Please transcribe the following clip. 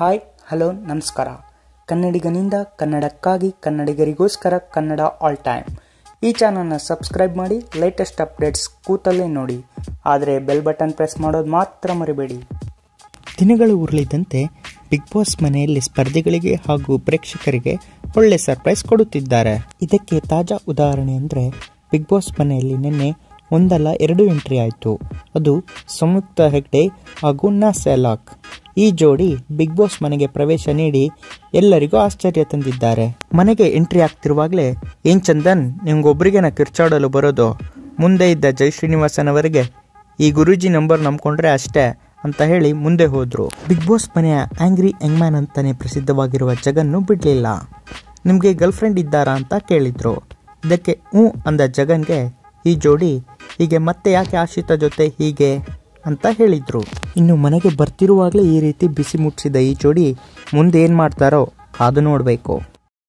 hi hello ನಮಸ್ಕಾರ ಕನ್ನಡಿಗನಿಂದ ಕನ್ನಡಕ್ಕಾಗಿ ಕನ್ನಡಿಗರಿಗೋಸ್ಕರ ಕನ್ನಡ ಆಲ್ ಟೈಮ್ ಈ ಚಾನಲ್ನ ಸಬ್ಸ್ಕ್ರೈಬ್ ಮಾಡಿ ಲೇಟೆಸ್ಟ್ ಅಪ್ಡೇಟ್ಸ್ ಕೂತಲ್ಲೇ ನೋಡಿ ಆದರೆ ಬೆಲ್ ಬಟನ್ ಪ್ರೆಸ್ ಮಾಡೋದು ಮಾತ್ರ ಮರಿಬೇಡಿ ದಿನಗಳು ಉರುಳಿದಂತೆ ಬಿಗ್ ಬಾಸ್ ಮನೆಯಲ್ಲಿ ಸ್ಪರ್ಧಿಗಳಿಗೆ ಹಾಗೂ ಪ್ರೇಕ್ಷಕರಿಗೆ ಒಳ್ಳೆ ಸರ್ಪ್ರೈಸ್ ಕೊಡುತ್ತಿದ್ದಾರೆ ಇದಕ್ಕೆ ತಾಜಾ ಉದಾಹರಣೆ ಅಂದರೆ ಬಿಗ್ ಬಾಸ್ ಮನೆಯಲ್ಲಿ ನಿನ್ನೆ ಒಂದಲ್ಲ ಎರಡು ಎಂಟ್ರಿ ಆಯಿತು ಅದು ಸಂಯುಕ್ತ ಹೆಗ್ಡೆ ಹಾಗೂ ನಾಸೆಲಾಕ್ ಈ ಜೋಡಿ ಬಿಗ್ ಬಾಸ್ ಮನೆಗೆ ಪ್ರವೇಶ ನೀಡಿ ಎಲ್ಲರಿಗೂ ಆಶ್ಚರ್ಯ ತಂದಿದ್ದಾರೆ ಮನೆಗೆ ಎಂಟ್ರಿ ಆಗ್ತಿರುವಾಗಲೇ ಏನ್ ಚಂದನ್ ನಿಮ್ಗೊಬ್ರಿಗೆನ ಕಿರ್ಚಾಡಲು ಬರೋದು ಮುಂದೆ ಇದ್ದ ಜೈ ಶ್ರೀನಿವಾಸನ್ ಅವರಿಗೆ ಈ ಗುರೂಜಿ ನಂಬರ್ ನಂಬ್ಕೊಂಡ್ರೆ ಅಷ್ಟೇ ಅಂತ ಹೇಳಿ ಮುಂದೆ ಹೋದ್ರು ಬಿಗ್ ಬಾಸ್ ಮನೆಯ ಆಂಗ್ರಿ ಯಂಗ್ಮ್ಯಾನ್ ಅಂತಾನೆ ಪ್ರಸಿದ್ಧವಾಗಿರುವ ಜಗನ್ನು ಬಿಡಲಿಲ್ಲ ನಿಮಗೆ ಗರ್ಲ್ ಫ್ರೆಂಡ್ ಇದ್ದಾರಾ ಅಂತ ಕೇಳಿದ್ರು ಇದಕ್ಕೆ ಹ್ಞೂ ಅಂದ ಜಗನ್ಗೆ ಈ ಜೋಡಿ ಹೀಗೆ ಮತ್ತೆ ಯಾಕೆ ಆಶಿತ ಜೊತೆ ಹೀಗೆ ಅಂತ ಹೇಳಿದ್ರು ಇನ್ನು ಮನೆಗೆ ಬರ್ತಿರುವಾಗಲೇ ಈ ರೀತಿ ಬಿಸಿ ಮುಟ್ಟಿಸಿದ ಈ ಜೋಡಿ ಮುಂದೆ ಏನು ಮಾಡ್ತಾರೋ ಕಾದು ನೋಡಬೇಕು